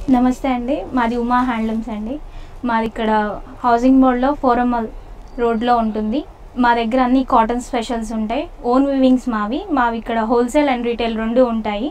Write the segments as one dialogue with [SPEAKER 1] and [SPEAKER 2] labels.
[SPEAKER 1] నమస్తే అండి మాది ఉమా హ్యాండ్లూమ్స్ అండి మాది ఇక్కడ హౌసింగ్ బోర్డ్లో ఫోరమల్ రోడ్లో ఉంటుంది మా దగ్గర అన్ని కాటన్ స్పెషల్స్ ఉంటాయి ఓన్ వివింగ్స్ మావి మావి ఇక్కడ హోల్సేల్ అండ్ రీటైల్ రెండు ఉంటాయి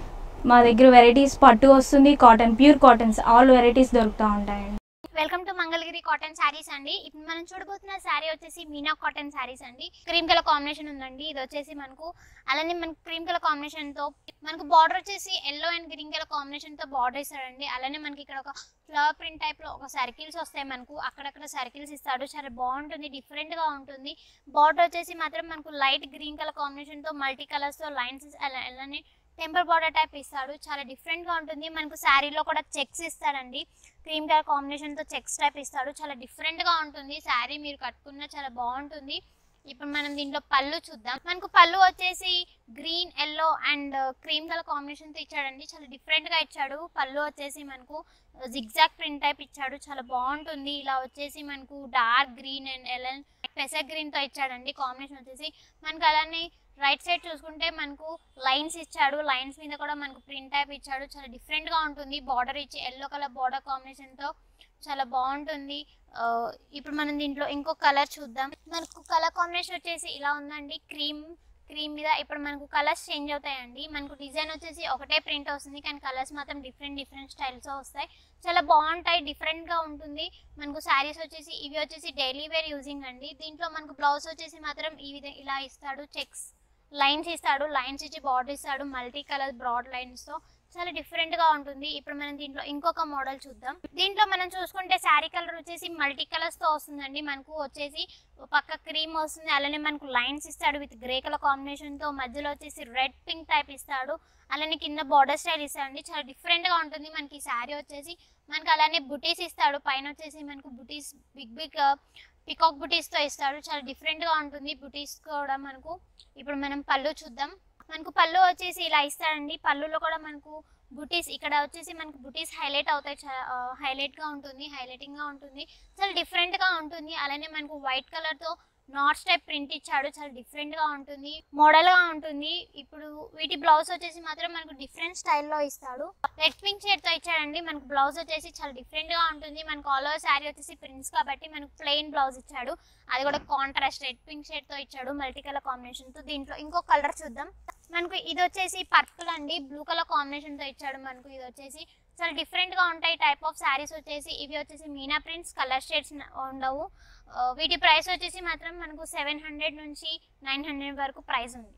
[SPEAKER 1] మా దగ్గర వెరైటీస్ పట్టు వస్తుంది cotton pure cottons all varieties దొరుకుతూ ఉంటాయండి
[SPEAKER 2] welcome to Mangalagiri cotton saris అండి ఇప్పుడు మనం చూడబోతున్న శారీ వచ్చేసి మీనా కాటన్ శారీస్ అండి క్రీమ్ కలర్ కాంబినేషన్ ఉందండి ఇది వచ్చేసి మనకు అలానే మనకు క్రీమ్ కలర్ కాంబినేషన్ తో మనకు బార్డర్ వచ్చేసి yellow and green colour combination తో బార్డర్ ఇస్తాడండి అలానే మనకి ఇక్కడ ఒక ఫ్లవర్ ప్రింట్ టైప్ లో ఒక సర్కిల్స్ వస్తాయి మనకు అక్కడక్కడ సర్కిల్స్ ఇస్తాడు చాలా బాగుంటుంది డిఫరెంట్ గా ఉంటుంది బార్డర్ వచ్చేసి మాత్రం మనకు లైట్ గ్రీన్ కలర్ కాంబినేషన్ తో మల్టీ కలర్స్ తో లైన్స్ అలానే టెంపర్ బార్డర్ టైప్ ఇస్తాడు చాలా డిఫరెంట్ గా ఉంటుంది మనకు శారీలో కూడా చెక్స్ ఇస్తాడండి క్రీమ్ కలర్ కాంబినేషన్ తో చెక్స్ టైప్ ఇస్తాడు చాలా డిఫరెంట్ గా ఉంటుంది శారీ మీరు కట్టుకున్న చాలా బాగుంటుంది ఇప్పుడు మనం దీంట్లో పళ్ళు చూద్దాం మనకు పళ్ళు వచ్చేసి green yellow and cream colour combination తో ఇచ్చాడండి చాలా డిఫరెంట్ గా ఇచ్చాడు పళ్ళు వచ్చేసి మనకు జిగ్జాగ్ ప్రింట్ టైప్ ఇచ్చాడు చాలా బాగుంటుంది ఇలా వచ్చేసి మనకు డార్క్ గ్రీన్ అండ్ ఎలన్ పెసర్ గ్రీన్ తో ఇచ్చాడండి కాంబినేషన్ వచ్చేసి మనకు అలానే రైట్ సైడ్ చూసుకుంటే మనకు లైన్స్ ఇచ్చాడు లైన్స్ మీద కూడా మనకు ప్రింట్ టైప్ ఇచ్చాడు చాలా డిఫరెంట్ గా ఉంటుంది బార్డర్ ఇచ్చి ఎల్లో కలర్ బార్డర్ కాంబినేషన్ తో చాలా బాగుంటుంది ఆ, ఇప్పుడు మనం దీంట్లో ఇంకో కలర్ చూద్దాం మనకు కలర్ కాంబినేషన్ వచ్చేసి ఇలా ఉందండి క్రీమ్ క్రీమ్ మీద ఇప్పుడు మనకు కలర్స్ చేంజ్ అవుతాయండి మనకు డిజైన్ వచ్చేసి ఒకటే ప్రింట్ వస్తుంది కానీ కలర్స్ మాత్రం డిఫరెంట్ డిఫరెంట్ స్టైల్స్ వస్తాయి చాలా బాగుంటాయి డిఫరెంట్ గా ఉంటుంది మనకు శారీస్ వచ్చేసి ఇవి వచ్చేసి డైలీ వేర్ యూజింగ్ అండి దీంట్లో మనకు బ్లౌజ్ వచ్చేసి మాత్రం ఈ విధంగా ఇలా ఇస్తాడు చెక్స్ లైన్స్ ఇస్తాడు లైన్స్ ఇచ్చి బార్డర్ ఇస్తాడు మల్టీ కలర్ బ్రాడ్ లైన్స్ తో చాలా డిఫరెంట్ గా ఉంటుంది ఇప్పుడు మనం దీంట్లో ఇంకొక మోడల్ చూద్దాం దీంట్లో మనం చూసుకుంటే శారీ కలర్ వచ్చేసి మల్టీ కలర్స్ తో వస్తుందండి మనకు వచ్చేసి పక్క క్రీమ్ వస్తుంది అలానే మనకు లైన్స్ ఇస్తాడు విత్ గ్రే కలర్ కాంబినేషన్ తో మధ్యలో వచ్చేసి రెడ్ పింక్ టైప్ ఇస్తాడు అలానే కింద బార్డర్ స్టైల్ ఇస్తాడండి చాలా డిఫరెంట్ గా ఉంటుంది మనకి శారీ వచ్చేసి మనకి అలానే బుటీస్ ఇస్తాడు పైన వచ్చేసి మనకు బుటీస్ బిగ్ బిగ్ పికాక్ బుటీస్ తో ఇస్తాడు చాలా డిఫరెంట్ గా ఉంటుంది బుటీస్ కూడా మనకు ఇప్పుడు మనం పళ్ళు చూద్దాం మనకు పళ్ళు వచ్చేసి ఇలా ఇస్తాడండి పళ్ళులో కూడా మనకు బుటీస్ ఇక్కడ వచ్చేసి మనకు బుటీస్ హైలైట్ అవుతాయి హైలైట్ గా ఉంటుంది హైలైటింగ్ గా ఉంటుంది చాలా డిఫరెంట్ గా ఉంటుంది అలానే మనకు వైట్ కలర్ తో నాట్స్ టైప్ ప్రింట్ ఇచ్చాడు చాలా డిఫరెంట్ గా ఉంటుంది మోడల్ గా ఉంటుంది ఇప్పుడు వీటి బ్లౌజ్ వచ్చేసి మాత్రం మనకు డిఫరెంట్ స్టైల్లో ఇస్తాడు రెడ్ పింక్ షేడ్ తో ఇచ్చాడండి మనకు బ్లౌజ్ వచ్చేసి చాలా డిఫరెంట్ గా ఉంటుంది మనకు ఆల్ ఓవర్ శారీ వచ్చేసి ప్రింట్స్ కాబట్టి మనకు ప్లెయిన్ బ్లౌజ్ ఇచ్చాడు అది కూడా కాంట్రాస్ట్ రెడ్ పింక్ షేడ్ తో ఇచ్చాడు మల్టీ కలర్ కాంబినేషన్ తో దీంట్లో ఇంకో కలర్ చూద్దాం మనకు ఇది వచ్చేసి పర్పుల్ అండి బ్లూ కలర్ కాంబినేషన్ తో ఇచ్చాడు మనకు ఇది వచ్చేసి చాలా డిఫరెంట్ గా ఉంటాయి టైప్ ఆఫ్ శారీస్ వచ్చేసి ఇవి వచ్చేసి మీనా ప్రింట్స్ కలర్ షేడ్స్ ఉండవు ఆ, వీటి ప్రైస్ వచ్చేసి మాత్రం మనకు సెవెన్ హండ్రెడ్ నుంచి నైన్ హండ్రెడ్ వరకు ప్రైస్ ఉంది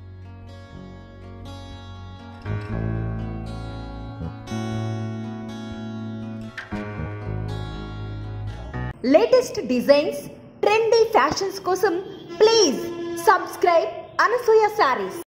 [SPEAKER 3] లేటెస్ట్ డిజైన్స్ ట్రెండీ ఫ్యాషన్స్ కోసం ప్లీజ్ సబ్స్క్రైబ్ అనసూయ శారీస్